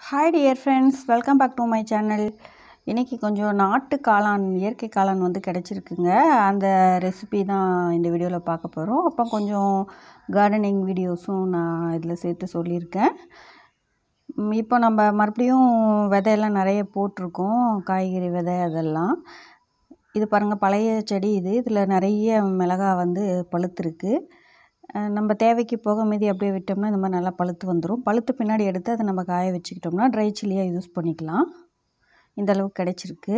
hi dear friends welcome back to my channel இன்றைக்கி கொஞ்சம் நாட்டு காளான் இயற்கை காளான் வந்து கிடச்சிருக்குங்க அந்த ரெசிபி தான் இந்த வீடியோவில் பார்க்க போகிறோம் அப்போ கொஞ்சம் கார்டனிங் வீடியோஸும் நான் இதில் சேர்த்து சொல்லியிருக்கேன் ம், இப்போ நம்ம மறுபடியும் விதையெல்லாம் நிறைய போட்டிருக்கோம் காய்கறி விதை அதெல்லாம் இது பாருங்கள் பழைய செடி இது இதில் நிறைய மிளகா வந்து பழுத்திருக்கு அஹ் நம்ம தேவைக்கு போக மீதி அப்படியே விட்டோம்னா இந்த மாதிரி நல்லா பழுத்து வந்துடும் பழுத்து பின்னாடி எடுத்து அதை நம்ம காய வச்சுக்கிட்டோம்னா ட்ரை சில்லியாக யூஸ் பண்ணிக்கலாம் இந்த அளவுக்கு கிடைச்சிருக்கு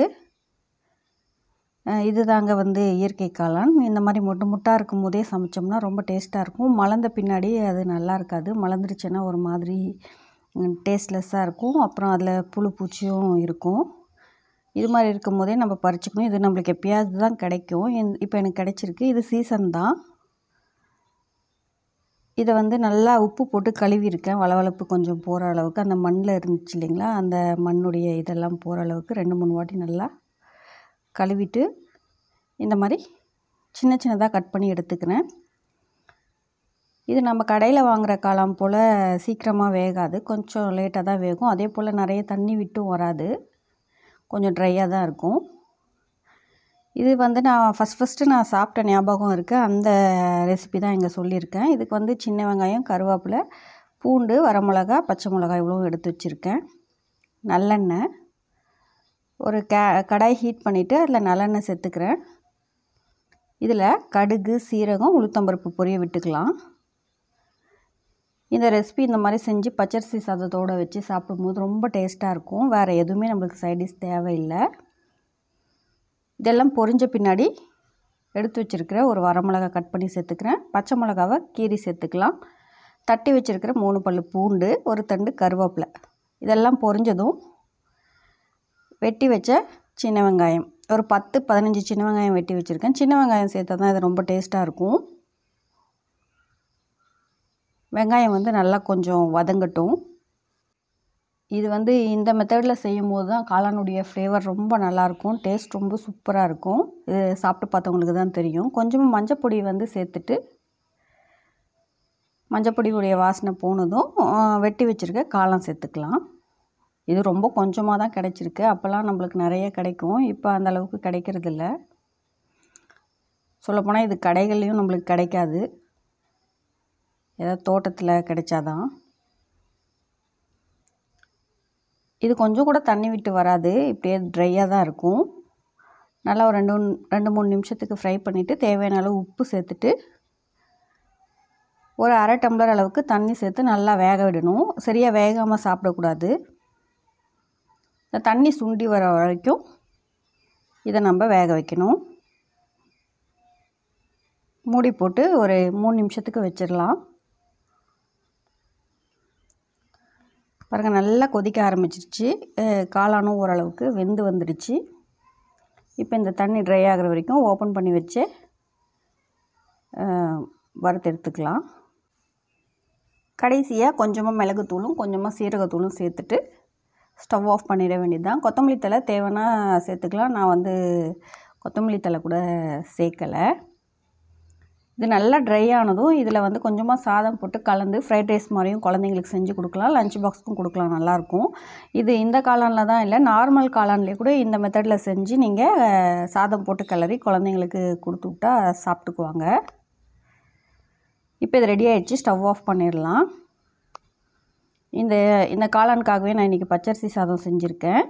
அஹ் இதுதாங்க வந்து இயற்கை காளான் இந்த மாதிரி மொட்டு முட்டாக இருக்கும் போதே சமைச்சோம்னா ரொம்ப டேஸ்ட்டாக இருக்கும் மலர்ந்த பின்னாடி அது நல்லா இருக்காது மலர்ந்துருச்சுன்னா ஒரு மாதிரி டேஸ்ட்லெஸ்ஸாக இருக்கும் அப்புறம் அதில் புழு பூச்சியும் இருக்கும் இது மாதிரி இருக்கும் போதே நம்ம பறிச்சுக்கணும் இது நம்மளுக்கு எப்பயாவது தான் கிடைக்கும் இந்த- இப்போ எனக்கு கிடைச்சிருக்கு இது சீசன் தான் இதை வந்து நல்லா உப்பு போட்டு கழுவியிருக்கேன் வளவளப்பு கொஞ்சம் போகிற அளவுக்கு அந்த மண்ணில் இருந்துச்சு இல்லைங்களா அந்த மண்ணுடைய இதெல்லாம் போகிற அளவுக்கு ரெண்டு மூணு வாட்டி நல்லா கழுவிட்டு இந்த மாதிரி சின்ன சின்னதாக கட் பண்ணி எடுத்துக்கிறேன் இது நம்ம கடையில் வாங்குகிற காளான் போல் சீக்கிரமாக வேகாது கொஞ்சம் லேட்டாக தான் வேகும் அதே போல் நிறைய தண்ணி விட்டும் வராது கொஞ்சம் ட்ரையாக தான் இருக்கும் இது வந்து நான் ஃபஸ்ட் ஃபஸ்ட்டு நான் சாப்பிட்ட ஞாபகம் இருக்குது அந்த ரெசிபி தான் இங்கே சொல்லியிருக்கேன் இதுக்கு வந்து சின்ன வெங்காயம் கருவேப்பிலை பூண்டு வரமிளகா பச்சை மிளகாய் இவ்வளோ எடுத்து வச்சுருக்கேன் நல்லெண்ணெய் ஒரு கே கடாய் ஹீட் பண்ணிவிட்டு அதில் நல்லெண்ணெய் சேர்த்துக்கிறேன் இதில் கடுகு சீரகம் உளுத்தம்பருப்பு பொரிய விட்டுக்கலாம் இந்த ரெசிபி இந்த மாதிரி செஞ்சு பச்சரிசி சாதத்தோடு வச்சு சாப்பிடும்போது ரொம்ப டேஸ்ட்டாக இருக்கும் வேறு எதுவுமே நம்மளுக்கு சைடிஷ் தேவையில்லை இதெல்லாம் பொரிஞ்ச பின்னாடி எடுத்து வச்சுருக்கிற ஒரு வரமிளகா கட் பண்ணி சேர்த்துக்கிறேன் பச்சை மிளகாவை கீரி சேர்த்துக்கலாம் தட்டி வச்சுருக்கிற மூணு பல்லு பூண்டு ஒரு தண்டு கருவேப்பிலை இதெல்லாம் பொரிஞ்சதும் வெட்டி வச்ச சின்ன வெங்காயம் ஒரு பத்து பதினஞ்சு சின்ன வெங்காயம் வெட்டி வச்சுருக்கேன் சின்ன வெங்காயம் சேர்த்தா தான் இது ரொம்ப டேஸ்ட்டாக இருக்கும் வெங்காயம் வந்து நல்லா கொஞ்சம் வதங்கட்டும் இது வந்து இந்த மெத்தடில் செய்யும் போது தான் காளானுடைய ஃப்ளேவர் ரொம்ப நல்லாயிருக்கும் டேஸ்ட் ரொம்ப சூப்பராக இருக்கும் இது சாப்பிட்டு பார்த்தவங்களுக்கு தான் தெரியும் கொஞ்சமாக மஞ்சப்பொடி வந்து சேர்த்துட்டு மஞ்சப்பொடியுடைய வாசனை போனதும் ஆ, வெட்டி வச்சுருக்க காளான் சேர்த்துக்கலாம் இது ரொம்ப கொஞ்சமாக தான் கிடைச்சிருக்கு அப்போல்லாம் நம்மளுக்கு நிறைய கிடைக்கும் இப்போ அந்த அளவுக்கு கிடைக்கிறதில்ல சொல்லப்போனால் இது கடைகள்லேயும் நம்மளுக்கு கிடைக்காது ஏதாவது தோட்டத்தில் கிடைச்சாதான் இது கொஞ்சம் கூட தண்ணி விட்டு வராது இப்படியே ட்ரையாக தான் இருக்கும் நல்லா ஒரு ரெண்டு மூணு- ரெண்டு மூணு நிமிஷத்துக்கு ஃப்ரை பண்ணிவிட்டு தேவையான அளவு உப்பு சேர்த்துட்டு ஒரு அரை டம்ளர் அளவுக்கு தண்ணி சேர்த்து நல்லா வேக விடணும் சரியாக வேகாமல் சாப்பிடக்கூடாது இந்த தண்ணி சுண்டி வர வரைக்கும் இதை நம்ம வேக வைக்கணும் மூடி போட்டு ஒரு மூணு நிமிஷத்துக்கு வச்சிடலாம் பாருங்கள் நல்லா கொதிக்க ஆரம்பிச்சிருச்சு அஹ் காளானும் ஓரளவுக்கு வெந்து வந்துடுச்சு இப்போ இந்த தண்ணி ட்ரை ஆகிற வரைக்கும் ஓப்பன் பண்ணி வச்சு அஹ், வறுத்து எடுத்துக்கலாம் கடைசியாக கொஞ்சமாக மிளகுத்தூளும் கொஞ்சமாக சீரகத்தூளும் சேர்த்துட்டு ஸ்டவ் ஆஃப் பண்ணிட வேண்டியதுதான் கொத்தமல்லி தழை தேவைன்னா சேர்த்துக்கலாம் நான் வந்து கொத்தமல்லி தழை கூட சேர்க்கலை இது நல்லா ட்ரை ஆனதும் இதில் வந்து கொஞ்சமாக சாதம் போட்டு கலந்து ஃப்ரைட் ரைஸ் மாதிரியும் குழந்தைங்களுக்கு செஞ்சு கொடுக்கலாம் லஞ்ச் பாக்ஸ்க்கும் கொடுக்கலாம் நல்லாயிருக்கும் இது இந்த காளானில் தான் இல்லை நார்மல் காளான்லேயே கூட இந்த மெத்தடில் செஞ்சு நீங்கள் சாதம் போட்டு கிளறி குழந்தைங்களுக்கு கொடுத்து விட்டா சாப்பிட்டுக்குவாங்க இப்போ இது ரெடி ஆயிடுச்சு ஸ்டவ் ஆஃப் பண்ணிடலாம் இந்த இந்த காளானுக்காகவே நான் இன்றைக்கி பச்சரிசி சாதம் செஞ்சுருக்கேன்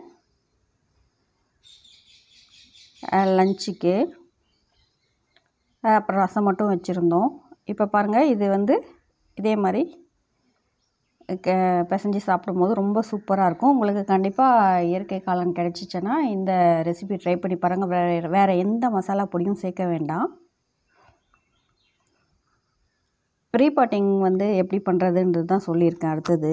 லஞ்சுக்கு அப்புறம் ரசம் மட்டும் வச்சுருந்தோம் இப்போ பாருங்கள் இது வந்து இதே மாதிரி க பிசைஞ்சு சாப்பிடும்போது ரொம்ப சூப்பராக இருக்கும் உங்களுக்கு கண்டிப்பாக இயற்கை காளான் கிடச்சிச்சின்னா இந்த ரெசிபி ட்ரை பண்ணி பாருங்கள் வேறு வேறு எந்த மசாலா பொடியும் சேர்க்க வேண்டாம் ப்ரீ பாட்டிங் வந்து எப்படி பண்ணுறதுன்றது தான் சொல்லியிருக்கேன் அடுத்தது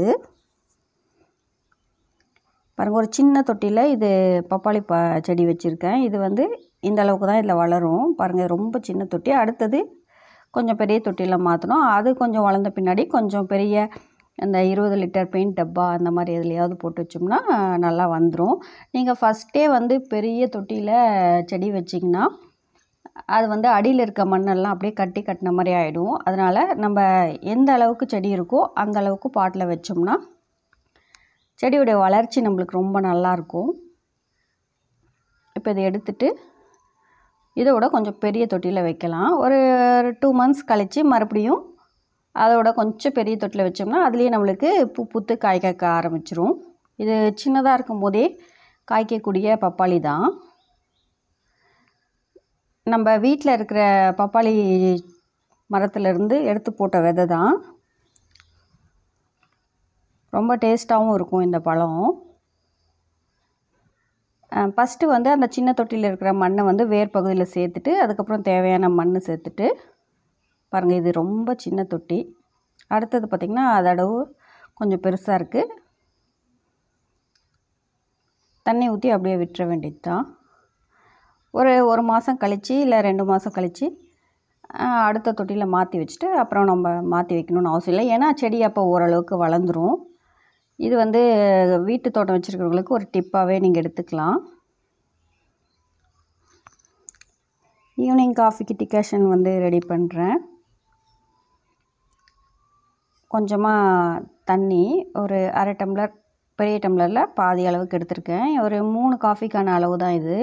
பாருங்கள் ஒரு சின்ன தொட்டியில் இது பப்பாளி ப செடி வச்சுருக்கேன் இது வந்து இந்த அளவுக்கு தான் இதில் வளரும் பாருங்கள் ரொம்ப சின்ன தொட்டி அடுத்தது கொஞ்சம் பெரிய தொட்டியில் மாற்றணும் அது கொஞ்சம் வளர்ந்த பின்னாடி கொஞ்சம் பெரிய அந்த இருபது லிட்டர் பெயிண்ட் டப்பா அந்த மாதிரி எதுலையாவது போட்டு வச்சோம்னா நல்லா வந்துடும் நீங்கள் ஃபஸ்ட்டே வந்து பெரிய தொட்டியில் செடி வச்சிங்கன்னா அது வந்து அடியில் இருக்க மண்ணெல்லாம் அப்படியே கட்டி கட்டின மாதிரி ஆகிடும் அதனால் நம்ம எந்த அளவுக்கு செடி இருக்கோ அந்த அளவுக்கு பாட்டில் வச்சோம்னா செடியுடைய வளர்ச்சி நம்மளுக்கு ரொம்ப நல்லாயிருக்கும் இப்போ இதை எடுத்துட்டு இதோட கொஞ்சம் பெரிய தொட்டியில் வைக்கலாம் ஒரு டூ மந்த்ஸ் கழித்து மறுபடியும் அதோட கொஞ்சம் பெரிய தொட்டியில் வச்சோம்னா அதுலேயே நம்மளுக்கு பூ பூத்து காய் காய்க்க ஆரம்பிச்சிரும் இது சின்னதாக இருக்கும் போதே காய்க்கக்கூடிய பப்பாளி தான் நம்ம வீட்டில் இருக்கிற பப்பாளி மரத்துலேருந்து எடுத்து போட்ட விதை தான் ரொம்ப டேஸ்ட்டாகவும் இருக்கும் இந்த பழம் ஃபஸ்ட்டு வந்து அந்த சின்ன தொட்டியில் இருக்கிற மண்ணை வந்து வேர் பகுதியில் சேர்த்துட்டு அதுக்கப்புறம் தேவையான மண் சேர்த்துட்டு பாருங்கள் இது ரொம்ப சின்ன தொட்டி அடுத்தது பார்த்திங்கன்னா அதடவு கொஞ்சம் பெருசாக இருக்குது தண்ணி ஊற்றி அப்படியே விட்டுற வேண்டியது தான் ஒரு ஒரு மாதம் கழித்து இல்லை ரெண்டு மாதம் கழித்து அடுத்த தொட்டியில் மாற்றி வச்சுட்டு அப்புறம் நம்ம மாற்றி வைக்கணும்னு அவசியம் இல்லை ஏன்னா செடி அப்போ ஓரளவுக்கு வளர்ந்துரும் இது வந்து வீட்டு தோட்டம் வச்சுருக்கிறவங்களுக்கு ஒரு டிப்பாகவே நீங்கள் எடுத்துக்கலாம் ஈவினிங் காஃபிக்கு டிகாஷன் வந்து ரெடி பண்ணுறேன் கொஞ்சமாக தண்ணி ஒரு அரை டம்ளர் பெரிய டம்ளரில் பாதி அளவுக்கு எடுத்திருக்கேன் ஒரு மூணு காஃபிக்கான அளவு தான் இது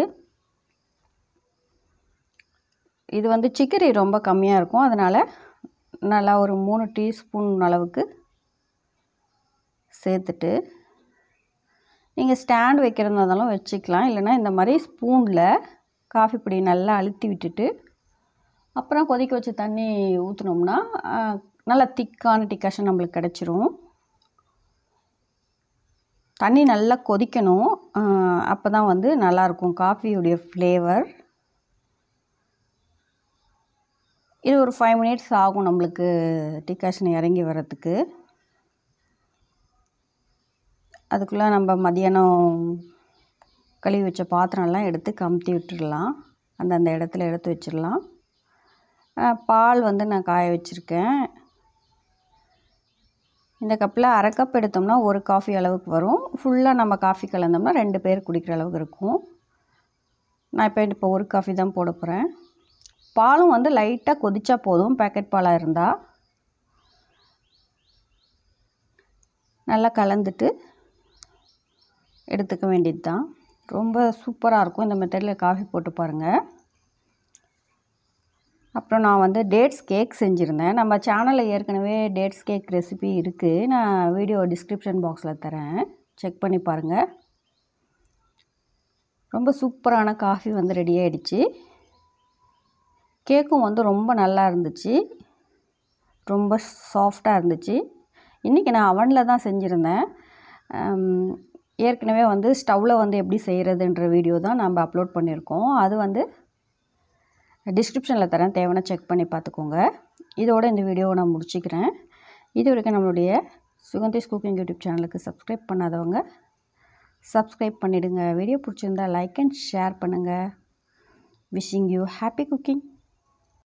இது வந்து சிக்கரி ரொம்ப கம்மியாக இருக்கும் அதனால் நல்லா ஒரு மூணு டீஸ்பூன் அளவுக்கு சேர்த்துட்டு நீங்கள் ஸ்டாண்ட் வைக்கிறதா இருந்தாலும் வச்சுக்கலாம் இல்லைனா இந்த மாதிரி ஸ்பூனில் காஃபி பொடி நல்லா அழுத்தி விட்டுட்டு அப்புறம் கொதிக்க வச்ச தண்ணி ஊற்றினோம்னா நல்லா திக்கான டிகாஷன் நம்மளுக்கு கிடச்சிரும் தண்ணி நல்லா கொதிக்கணும் அப்போ தான் வந்து நல்லாயிருக்கும் காஃபியுடைய ஃப்ளேவர் இது ஒரு ஃபைவ் மினிட்ஸ் ஆகும் நம்மளுக்கு டிகாஷன் இறங்கி வர்றதுக்கு அதுக்குள்ளே நம்ம மதியானம் கழுவி வச்ச பாத்திரம்லாம் எடுத்து கமுத்தி விட்டுடலாம் அந்தந்த இடத்துல எடுத்து வச்சிடலாம் பால் வந்து நான் காய வச்சுருக்கேன் இந்த கப்பில் அரை கப் எடுத்தோம்னா ஒரு காஃபி அளவுக்கு வரும் ஃபுல்லாக நம்ம காஃபி கலந்தோம்னா ரெண்டு பேர் குடிக்கிற அளவுக்கு இருக்கும் நான் இப்போ இப்போ ஒரு காஃபி தான் போட போகிறேன் பாலும் வந்து லைட்டாக கொதிச்சா போதும் பேக்கெட் பாலாக இருந்தால் நல்லா கலந்துட்டு எடுத்துக்க வேண்டியது தான் ரொம்ப சூப்பராக இருக்கும் இந்த மெத்தடில் காஃபி போட்டு பாருங்கள் அப்புறம் நான் வந்து டேட்ஸ் கேக் செஞ்சுருந்தேன் நம்ம சேனலில் ஏற்கனவே டேட்ஸ் கேக் ரெசிபி இருக்குது நான் வீடியோ டிஸ்கிரிப்ஷன் பாக்ஸில் தரேன் செக் பண்ணி பாருங்கள் ரொம்ப சூப்பரான காஃபி வந்து ரெடி ஆகிடுச்சு கேக்கும் வந்து ரொம்ப நல்லா இருந்துச்சு ரொம்ப சாஃப்டாக இருந்துச்சு இன்றைக்கி நான் அவனில் தான் செஞ்சுருந்தேன் ஏற்கனவே வந்து ஸ்டவ்வில் வந்து எப்படி செய்கிறதுன்ற வீடியோ தான் நம்ம அப்லோட் பண்ணியிருக்கோம் அது வந்து டிஸ்கிரிப்ஷனில் தரேன் தேவைன்னா செக் பண்ணி பார்த்துக்கோங்க இதோட இந்த வீடியோவை நான் முடிச்சுக்கிறேன் இது வரைக்கும் நம்மளுடைய சுகந்திஸ் குக்கிங் யூடியூப் சேனலுக்கு சப்ஸ்கிரைப் பண்ணாதவங்க சப்ஸ்கிரைப் பண்ணிவிடுங்க வீடியோ பிடிச்சிருந்தா லைக் அண்ட் ஷேர் பண்ணுங்கள் விஷிங் யூ ஹாப்பி குக்கிங்